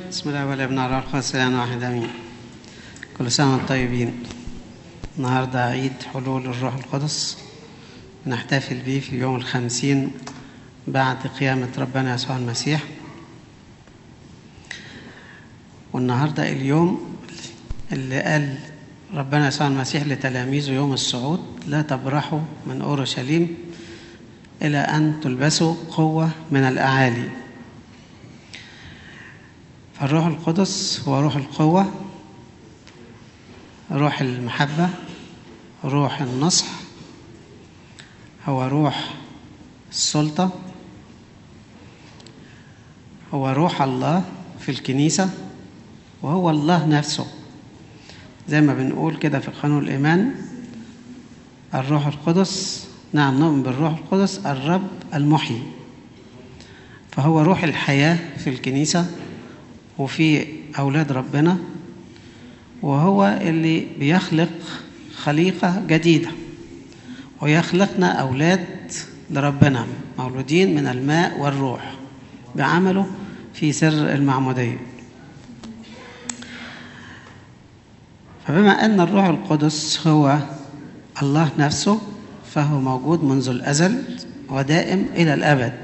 بسم الله والابن على الخاص الان واحد امين كل سنه وانتم طيبين النهارده عيد حلول الروح القدس نحتفل به في يوم الخمسين بعد قيامة ربنا يسوع المسيح والنهارده اليوم اللي قال ربنا يسوع المسيح لتلاميذه يوم الصعود لا تبرحوا من اورشليم الى ان تلبسوا قوه من الاعالي فالروح القدس هو روح القوه روح المحبه روح النصح هو روح السلطه هو روح الله في الكنيسه وهو الله نفسه زي ما بنقول كده في قانون الإيمان الروح القدس نعم نؤمن بالروح القدس الرب المحيي فهو روح الحياة في الكنيسة وفي أولاد ربنا وهو اللي بيخلق خليقة جديدة ويخلقنا أولاد لربنا مولودين من الماء والروح بعمله في سر المعموديه فبما أن الروح القدس هو الله نفسه فهو موجود منذ الأزل ودائم إلى الأبد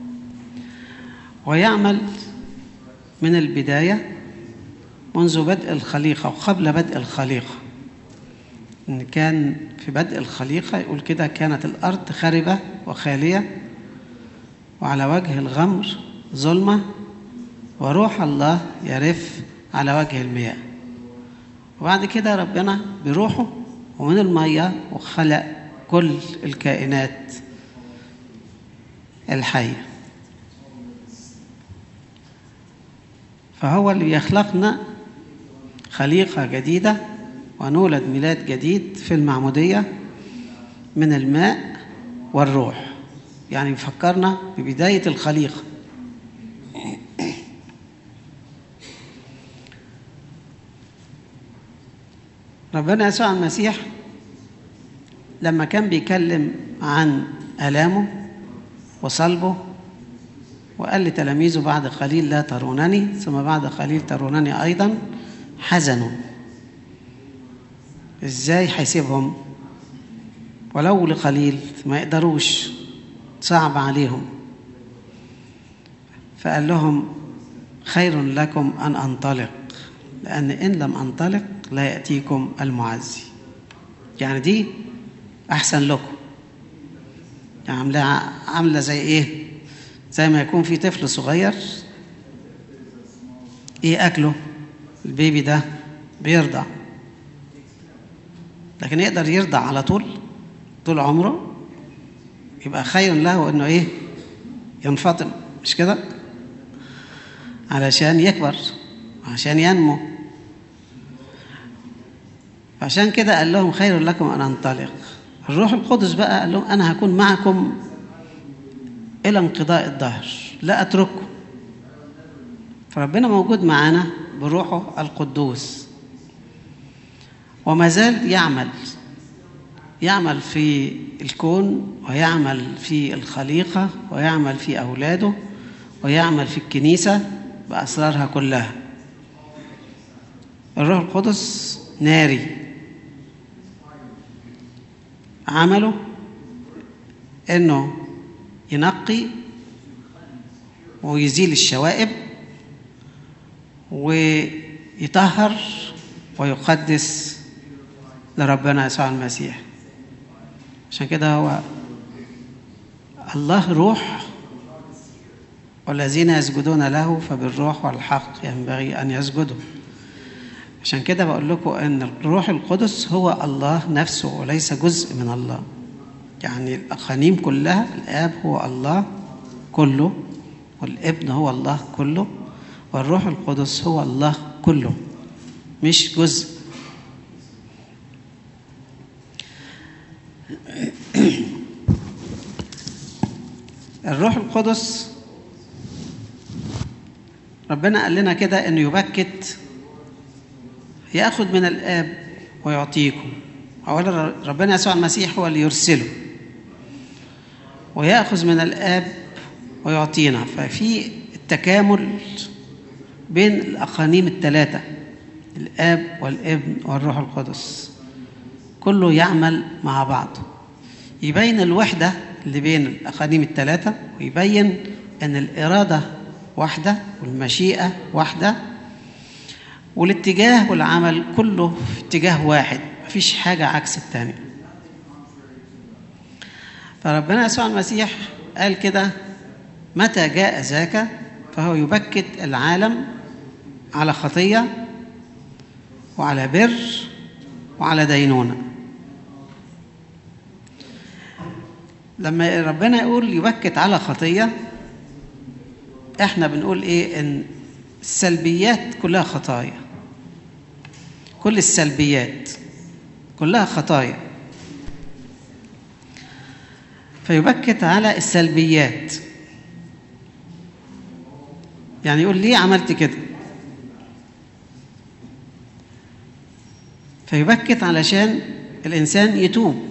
ويعمل من البداية منذ بدء الخليقة وقبل بدء الخليقة إن كان في بدء الخليقة يقول كده كانت الأرض خربة وخالية وعلى وجه الغمر ظلمة وروح الله يرف على وجه المياه وبعد كده ربنا بروحه ومن المية وخلق كل الكائنات الحية فهو اللي بيخلقنا خليقة جديدة ونولد ميلاد جديد في المعمودية من الماء والروح يعني يفكرنا ببداية الخليقة ربنا يسوع المسيح لما كان بيكلم عن آلامه وصلبه وقال لتلاميذه بعد قليل لا ترونني ثم بعد قليل ترونني أيضا حزنوا إزاي هيسيبهم ولو لقليل ما يقدروش صعب عليهم فقال لهم خير لكم أن أنطلق لأن إن لم أنطلق لا يأتيكم المعزي يعني دي أحسن لكم يعني عاملة عاملة زي إيه؟ زي ما يكون في طفل صغير إيه أكله؟ البيبي ده بيرضع لكن يقدر يرضع على طول طول عمره يبقى خير له إنه إيه؟ ينفطم مش كده؟ علشان يكبر عشان ينمو عشان كده قال لهم خير لكم ان انطلق الروح القدس بقى قال لهم انا هكون معكم الى انقضاء الدهر لا اترككم فربنا موجود معانا بروحه القدوس وما زال يعمل يعمل في الكون ويعمل في الخليقه ويعمل في اولاده ويعمل في الكنيسه باسرارها كلها الروح القدس ناري عمله انه ينقي ويزيل الشوائب ويطهر ويقدس لربنا يسوع المسيح عشان كده هو الله روح والذين يسجدون له فبالروح والحق ينبغي ان يسجدوا عشان كده بقول لكم ان الروح القدس هو الله نفسه وليس جزء من الله يعني الاقانيم كلها الاب هو الله كله والابن هو الله كله والروح القدس هو الله كله مش جزء الروح القدس ربنا قال لنا كده انه يبكت ياخذ من الاب ويعطيكم اولا ربنا يسوع المسيح هو اللي يرسله وياخذ من الاب ويعطينا ففي التكامل بين الأقانيم الثلاثة الآب والابن والروح القدس كله يعمل مع بعضه يبين الوحدة اللي بين الأقانيم الثلاثة ويبين أن الإرادة واحدة والمشيئة واحدة والاتجاه والعمل كله في اتجاه واحد مفيش حاجة عكس التانية فربنا يسوع المسيح قال كده متى جاء ذاك فهو يبكت العالم على خطية وعلى بر وعلى دينونة لما ربنا يقول يبكت على خطية احنا بنقول ايه ان السلبيات كلها خطايا كل السلبيات كلها خطايا فيبكت على السلبيات يعني يقول ليه عملت كده فيبكت علشان الإنسان يتوب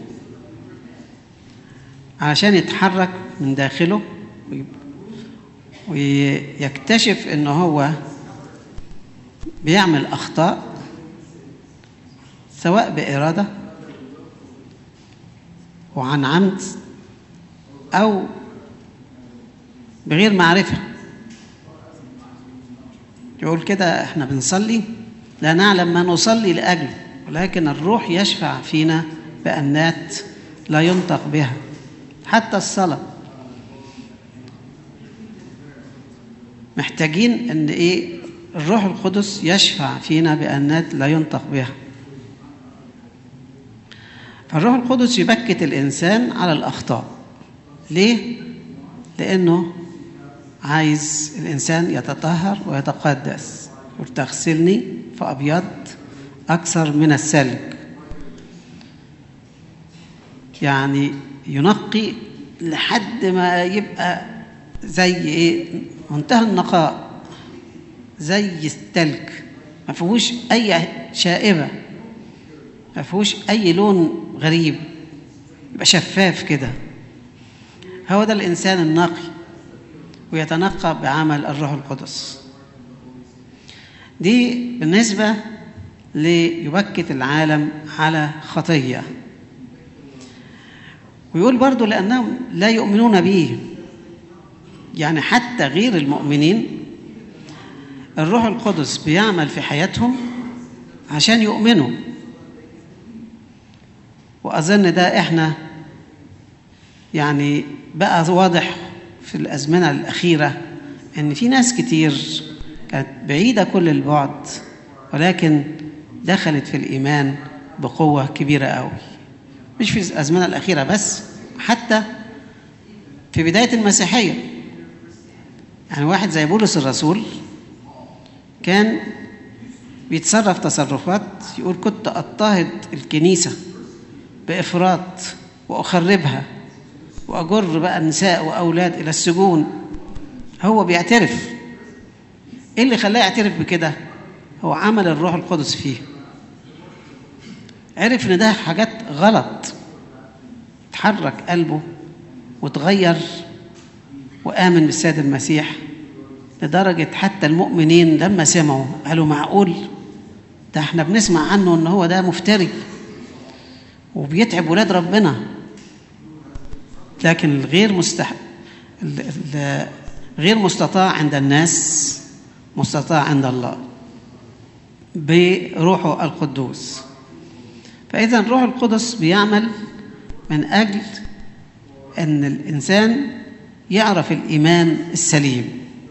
علشان يتحرك من داخله ويكتشف ان هو بيعمل اخطاء سواء باراده وعن عمد او بغير معرفه يقول كده احنا بنصلي لا نعلم ما نصلي لاجله ولكن الروح يشفع فينا بانات لا ينطق بها حتى الصلاه محتاجين ان ايه الروح القدس يشفع فينا بانات لا ينطق بها فالروح القدس يبكت الانسان على الاخطاء ليه لانه عايز الانسان يتطهر ويتقدس وتغسلني فابيض اكثر من الثلج يعني ينقي لحد ما يبقى زي ايه منتهى النقاء زي التلج ما فيهوش اي شائبه ما فيهوش اي لون غريب يبقى شفاف كده هو ده الانسان النقي ويتنقى بعمل الروح القدس دي بالنسبه ليبكت العالم على خطيه ويقول برضو لانهم لا يؤمنون به يعني حتى غير المؤمنين الروح القدس بيعمل في حياتهم عشان يؤمنوا واظن ده احنا يعني بقى واضح في الازمنه الاخيره ان في ناس كتير كانت بعيده كل البعد ولكن دخلت في الايمان بقوه كبيره قوي مش في الازمنه الاخيره بس حتى في بدايه المسيحيه يعني واحد زي بولس الرسول كان بيتصرف تصرفات يقول كنت اضطهد الكنيسه بافراط واخربها واجر بقى النساء واولاد الى السجون هو بيعترف ايه اللي خلاه يعترف بكده هو عمل الروح القدس فيه عرف ان ده حاجات غلط تحرك قلبه وتغير وآمن بالسيد المسيح لدرجة حتى المؤمنين لما سمعوا قالوا معقول ده احنا بنسمع عنه ان هو ده مفتري وبيتعب ولاد ربنا لكن الغير مستح... غير مستطاع عند الناس مستطاع عند الله بروحه القدوس فإذا الروح القدس بيعمل من أجل أن الإنسان يعرف الإيمان السليم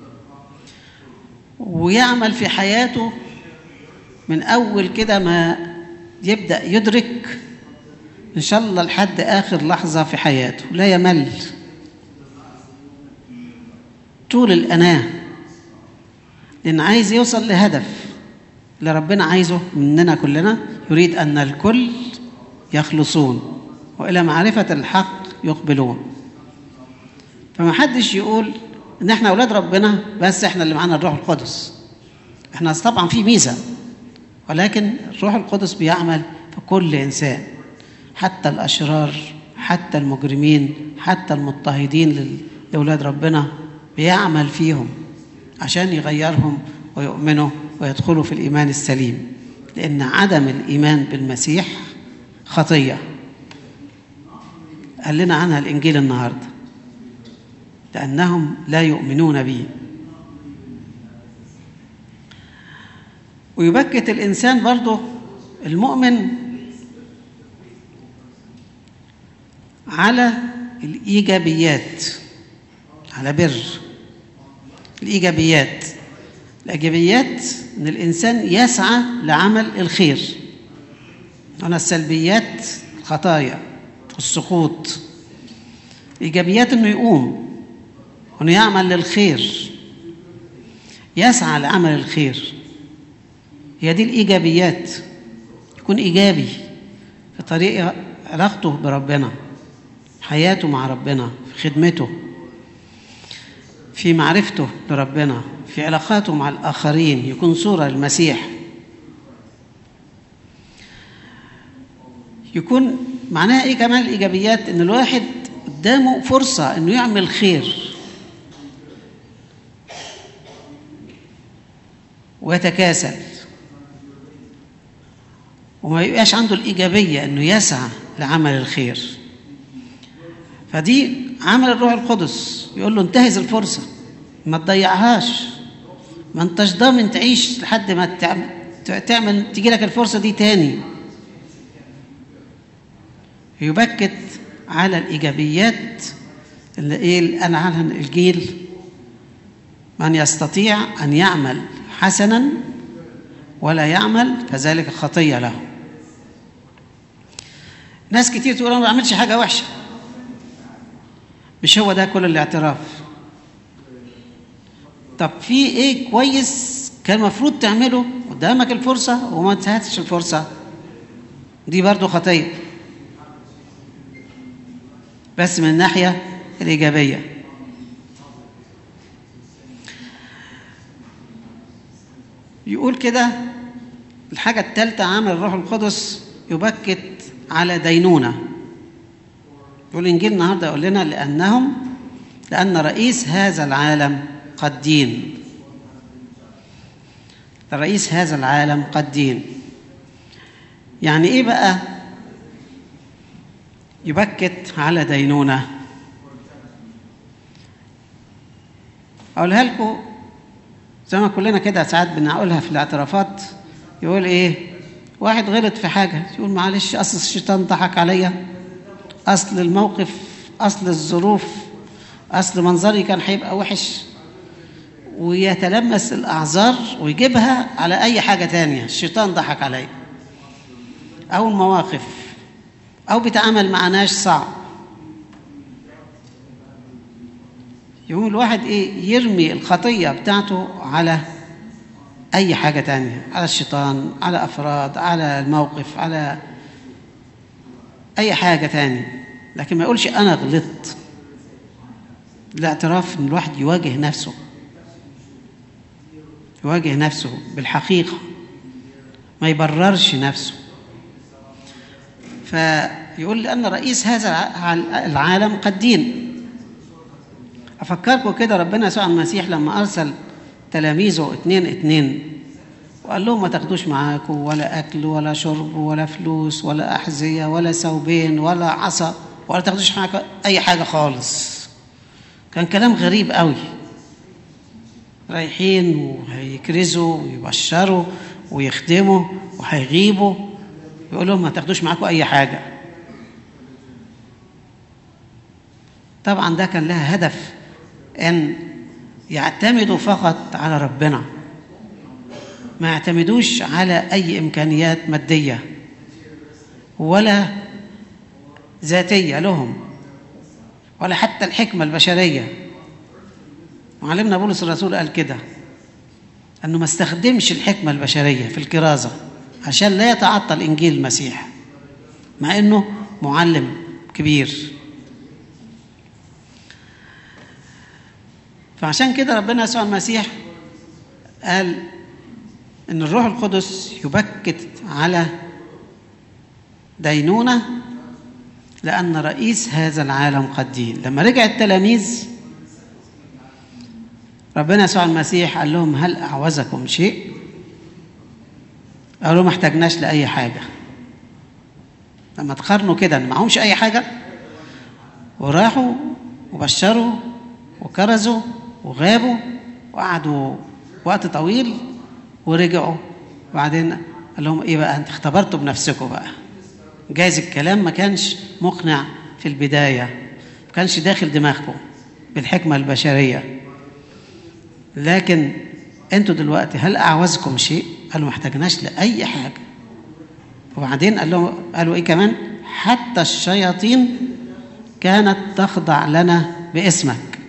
ويعمل في حياته من أول كده ما يبدأ يدرك إن شاء الله لحد آخر لحظة في حياته لا يمل طول الأناة لأن عايز يوصل لهدف اللي ربنا عايزه مننا كلنا يريد أن الكل يخلصون وإلى معرفة الحق يقبلون فما حدش يقول ان احنا اولاد ربنا بس احنا اللي معانا الروح القدس احنا طبعا في ميزه ولكن الروح القدس بيعمل في كل انسان حتى الاشرار حتى المجرمين حتى المضطهدين لاولاد ربنا بيعمل فيهم عشان يغيرهم ويؤمنوا ويدخلوا في الإيمان السليم لأن عدم الإيمان بالمسيح خطية قال لنا عنها الإنجيل النهاردة لأنهم لا يؤمنون به ويبكت الإنسان برضه المؤمن على الإيجابيات على بر الإيجابيات الإيجابيات إن الإنسان يسعى لعمل الخير هنا السلبيات الخطايا السقوط إيجابيات إنه يقوم وإنه يعمل للخير يسعى لعمل الخير هي دي الإيجابيات يكون إيجابي في طريق علاقته بربنا حياته مع ربنا في خدمته في معرفته بربنا في علاقاته مع الآخرين يكون صورة للمسيح يكون معناها ايه كمان الايجابيات ان الواحد قدامه فرصه انه يعمل خير ويتكاسل وما يبقاش عنده الايجابيه انه يسعى لعمل الخير فدي عمل الروح القدس يقول له انتهز الفرصه ما تضيعهاش ما انتش ضامن تعيش لحد ما تعمل, تعمل تجي لك الفرصه دي تاني يبكت على الايجابيات اللي ايه انا عنها الجيل من يستطيع ان يعمل حسنا ولا يعمل فذلك خطيه له ناس كتير تقول انا ما بعملش حاجه وحشه مش هو ده كل الاعتراف طب في ايه كويس كان المفروض تعمله قدامك الفرصه وما انتهتش الفرصه دي برضو خطيه بس من الناحية الإيجابية يقول كده الحاجة الثالثة عمل الروح القدس يبكت على دينونة يقول الإنجيل النهاردة يقول لنا لأنهم لأن رئيس هذا العالم قد دين رئيس هذا العالم قد دين يعني إيه بقى يبكت على دينونة أقولها لكم زي ما كلنا كده ساعات بنقولها في الاعترافات يقول إيه واحد غلط في حاجة يقول معلش أصل الشيطان ضحك عليا أصل الموقف أصل الظروف أصل منظري كان هيبقى وحش ويتلمس الأعذار ويجيبها على أي حاجة تانية الشيطان ضحك عليا أو المواقف أو بيتعامل مع ناس صعب يقوم الواحد إيه يرمي الخطية بتاعته على أي حاجة تانية على الشيطان على أفراد على الموقف على أي حاجة تانية لكن ما يقولش أنا غلطت الاعتراف إن الواحد يواجه نفسه يواجه نفسه بالحقيقة ما يبررش نفسه فيقول لأن رئيس هذا العالم قد دين أفكركم كده ربنا يسوع المسيح لما أرسل تلاميذه اتنين اتنين وقال لهم ما تاخدوش معاكم ولا أكل ولا شرب ولا فلوس ولا أحذية ولا ثوبين ولا عصا ولا تاخدوش معاكم أي حاجة خالص كان كلام غريب قوي رايحين وهيكرزوا ويبشروا ويخدموا وهيغيبوا يقول لهم ما تاخدوش معاكم اي حاجه طبعا ده كان لها هدف ان يعتمدوا فقط على ربنا ما يعتمدوش على اي امكانيات ماديه ولا ذاتيه لهم ولا حتى الحكمه البشريه معلمنا بولس الرسول قال كده انه ما استخدمش الحكمه البشريه في الكرازه عشان لا يتعطل انجيل المسيح مع انه معلم كبير فعشان كده ربنا يسوع المسيح قال ان الروح القدس يبكت على دينونه لان رئيس هذا العالم قد دين لما رجع التلاميذ ربنا يسوع المسيح قال لهم هل أعوزكم شيء؟ قالوا ما احتاجناش لأي حاجة لما تقارنوا كده ان معهمش أي حاجة وراحوا وبشروا وكرزوا وغابوا وقعدوا وقت طويل ورجعوا وبعدين قال لهم ايه بقى انت اختبرتوا بنفسكم بقى جايز الكلام ما كانش مقنع في البداية ما كانش داخل دماغكم بالحكمة البشرية لكن انتوا دلوقتي هل اعوزكم شيء؟ قالوا ما احتاجناش لاي حاجه وبعدين قال لهم قالوا ايه كمان؟ حتى الشياطين كانت تخضع لنا باسمك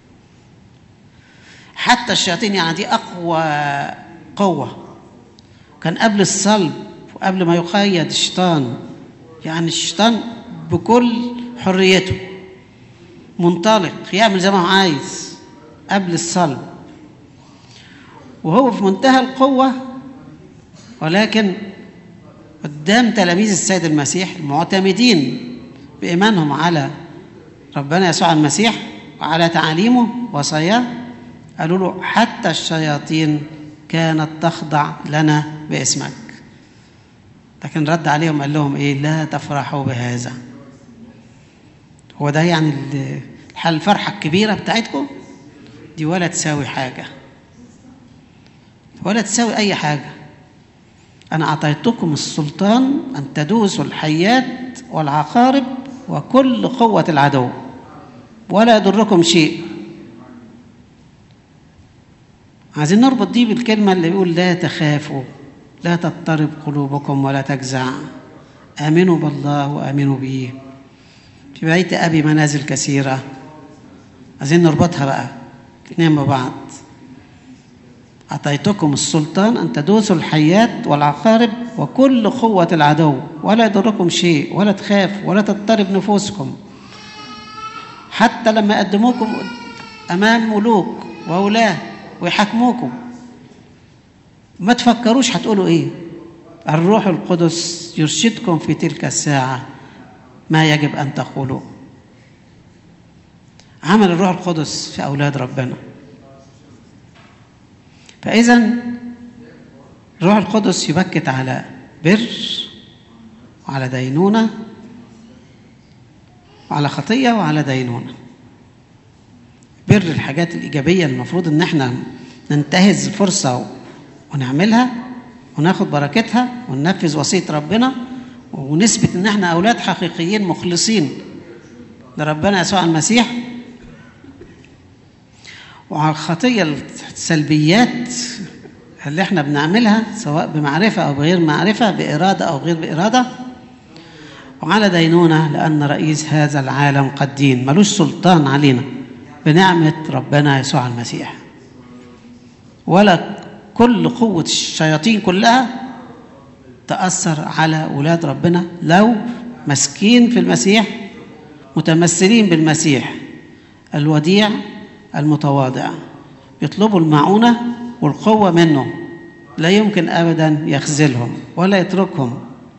حتى الشياطين يعني دي اقوى قوه كان قبل الصلب وقبل ما يقيد الشيطان يعني الشيطان بكل حريته منطلق يعمل زي ما هو عايز قبل الصلب وهو في منتهى القوة ولكن قدام تلاميذ السيد المسيح المعتمدين بإيمانهم على ربنا يسوع المسيح وعلى تعاليمه وصاياه قالوا له حتى الشياطين كانت تخضع لنا باسمك لكن رد عليهم قال لهم ايه لا تفرحوا بهذا هو ده يعني الحال الفرحة الكبيرة بتاعتكم دي ولا تساوي حاجة ولا تساوي أي حاجة أنا أعطيتكم السلطان أن تدوسوا الحيات والعقارب وكل قوة العدو ولا يضركم شيء عايزين نربط دي بالكلمة اللي بيقول لا تخافوا لا تضطرب قلوبكم ولا تجزع آمنوا بالله وآمنوا بي في بيت أبي منازل كثيرة عايزين نربطها بقى الاثنين ببعض أعطيتكم السلطان أن تدوسوا الحيات والعقارب وكل قوة العدو ولا يضركم شيء ولا تخاف ولا تضطرب نفوسكم حتى لما يقدموكم أمام ملوك وولاة ويحاكموكم ما تفكروش هتقولوا إيه الروح القدس يرشدكم في تلك الساعة ما يجب أن تقولوا عمل الروح القدس في أولاد ربنا فإذا الروح القدس يبكت على بر وعلى دينونة وعلى خطية وعلى دينونة بر الحاجات الإيجابية المفروض إن احنا ننتهز الفرصة ونعملها وناخد بركتها وننفذ وصية ربنا ونثبت إن احنا أولاد حقيقيين مخلصين لربنا يسوع المسيح وعلى الخطية السلبيات اللي احنا بنعملها سواء بمعرفة أو بغير معرفة بإرادة أو غير بإرادة وعلى دينونة لأن رئيس هذا العالم قد دين ملوش سلطان علينا بنعمة ربنا يسوع المسيح ولا كل قوة الشياطين كلها تأثر على أولاد ربنا لو مسكين في المسيح متمثلين بالمسيح الوديع المتواضع يطلبوا المعونة والقوة منه لا يمكن أبدا يخذلهم ولا يتركهم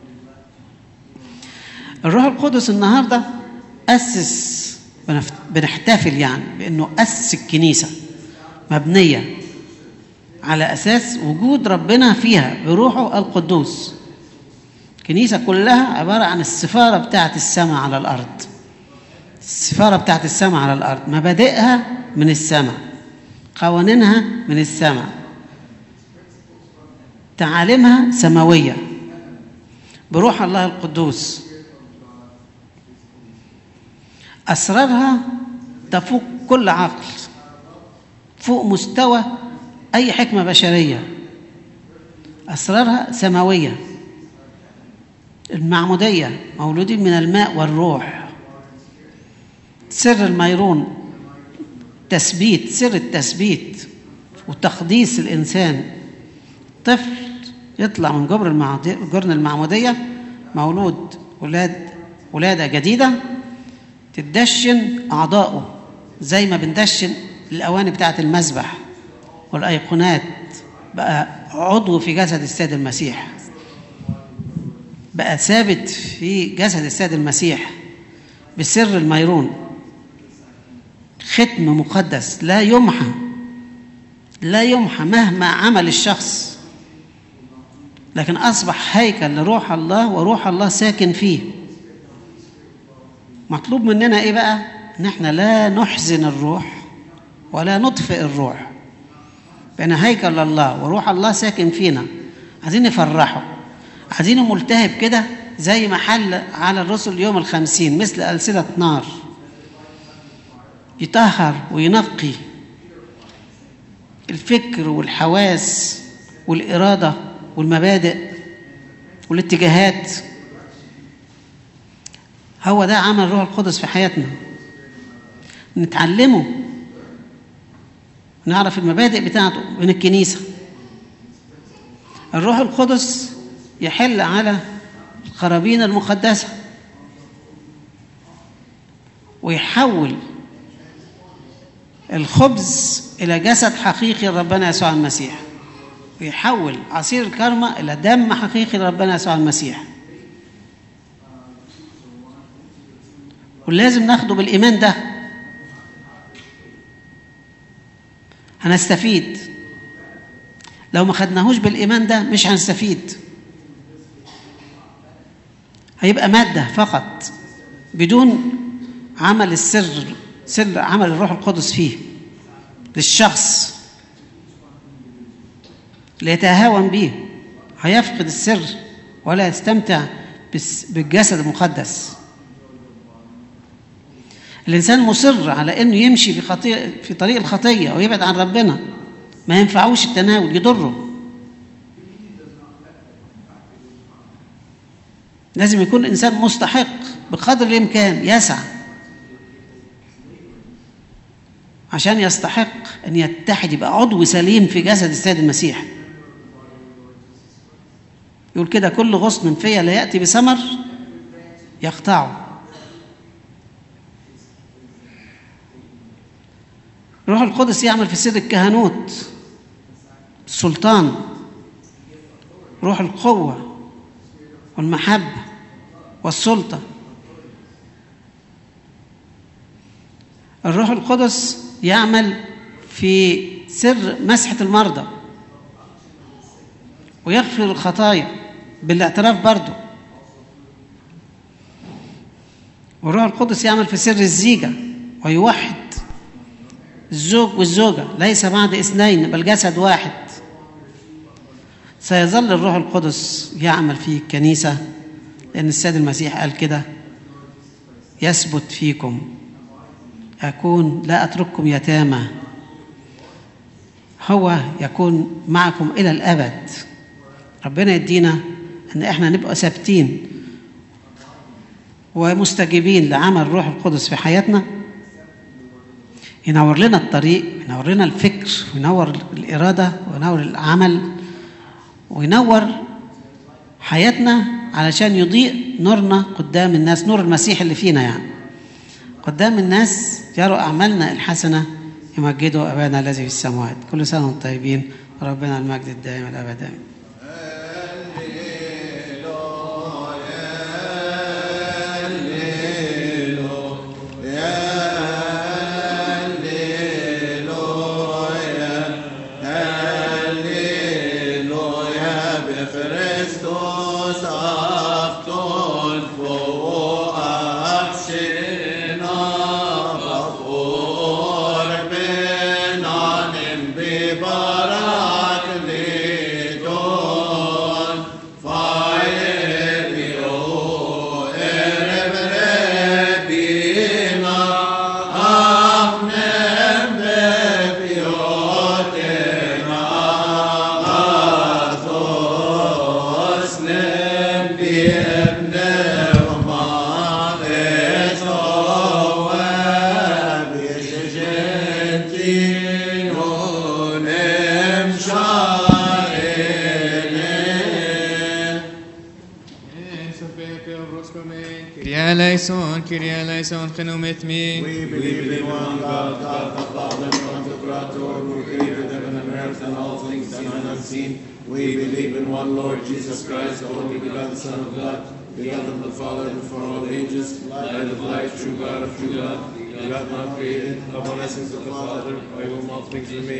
الروح القدس النهاردة أسس بنحتفل يعني بأنه أسس الكنيسة مبنية على أساس وجود ربنا فيها بروحه القدوس الكنيسة كلها عبارة عن السفارة بتاعت السماء على الأرض السفارة بتاعت السماء على الأرض مبادئها من السماء قوانينها من السماء تعاليمها سماوية بروح الله القدوس أسرارها تفوق كل عقل فوق مستوى أي حكمة بشرية أسرارها سماوية المعمودية مولودين من الماء والروح سر الميرون تثبيت سر التثبيت وتقديس الإنسان طفل يطلع من جبر جرن المعمودية مولود ولاد ولادة جديدة تدشن أعضاؤه زي ما بندشن الأواني بتاعة المذبح والأيقونات بقى عضو في جسد السيد المسيح بقى ثابت في جسد السيد المسيح بسر الميرون ختم مقدس لا يمحى لا يمحى مهما عمل الشخص لكن أصبح هيكل لروح الله وروح الله ساكن فيه مطلوب مننا إيه بقى؟ إن إحنا لا نحزن الروح ولا نطفئ الروح بين هيكل الله وروح الله ساكن فينا عايزين نفرحه عايزينه ملتهب كده زي ما حل على الرسل يوم الخمسين مثل ألسنة نار يطهر وينقي الفكر والحواس والإرادة والمبادئ والاتجاهات هو ده عمل الروح القدس في حياتنا نتعلمه نعرف المبادئ بتاعته من الكنيسة الروح القدس يحل على القرابين المقدسة ويحول الخبز إلى جسد حقيقي لربنا يسوع المسيح ويحول عصير الكرمة إلى دم حقيقي لربنا يسوع المسيح ولازم ناخده بالإيمان ده هنستفيد لو ما خدناهوش بالإيمان ده مش هنستفيد هيبقى مادة فقط بدون عمل السر سر عمل الروح القدس فيه للشخص ليتهاون به هيفقد السر ولا يستمتع بالجسد المقدس الإنسان مصر على إنه يمشي في خطيئة في طريق الخطية ويبعد عن ربنا ما ينفعوش التناول يضره لازم يكون الإنسان مستحق بقدر الإمكان يسعى عشان يستحق أن يتحد يبقى عضو سليم في جسد السيد المسيح يقول كده كل غصن فيا لا يأتي بثمر يقطعه روح القدس يعمل في سر الكهنوت السلطان روح القوة والمحبة والسلطة الروح القدس يعمل في سر مسحة المرضى ويغفر الخطايا بالاعتراف برضه والروح القدس يعمل في سر الزيجة ويوحد الزوج والزوجة ليس بعد اثنين بل جسد واحد سيظل الروح القدس يعمل في الكنيسة لأن السيد المسيح قال كده يثبت فيكم أكون لا أترككم يتامى هو يكون معكم إلى الأبد ربنا يدينا أن إحنا نبقى ثابتين ومستجيبين لعمل الروح القدس في حياتنا ينور لنا الطريق ينور لنا الفكر وينور الإرادة وينور العمل وينور حياتنا علشان يضيء نورنا قدام الناس نور المسيح اللي فينا يعني قدام الناس يروا أعمالنا الحسنة يمجدوا أبانا الذي في السماوات كل سنة وانتم طيبين ربنا المجد الدائم الأبد آمين eleison, Kyrie eleison, genomit me. We believe in one God, God the Father, one the Creator, who created heaven and earth and all things seen and unseen. We believe in one Lord Jesus Christ, the only begotten Son of God, begotten of the Father before all ages, light of life, true God of true God, begotten not created, of one essence of the Father, by whom all things were made.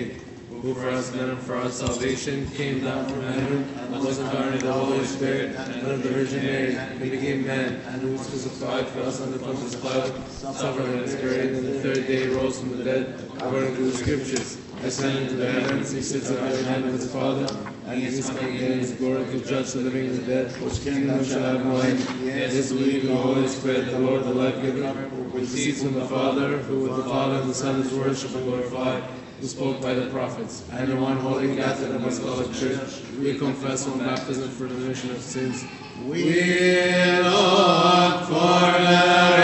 who for us men and for our salvation came down from heaven and was incarnate of the Holy Spirit and of the Virgin Mary and became man and who was crucified for us under Pontius Pilate, suffered and was buried, and the third day rose from the dead, according to the Scriptures, descended into the heavens, he sits at the right hand of his Father, and he is coming again in his glory to judge the living and the dead, which kingdom shall have no end. Yes, believe in the Holy Spirit, the Lord, the life-giver, who proceeds from the Father, who with the Father and the Son is worshipped and glorified, who spoke by the prophets, and in one holy Catholic and Apostolic Church, we confess one baptism for the remission of sins. We look for the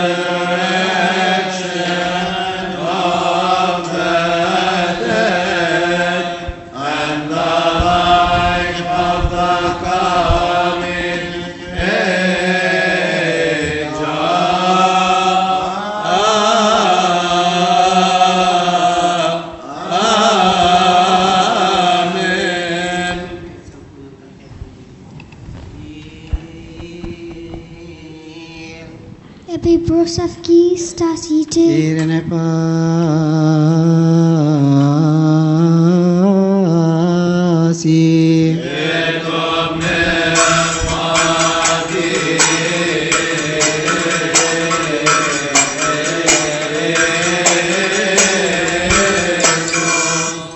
resurrection of the dead and the life of the coming age. Amen. Aby prosavky stasíte, Irene pasi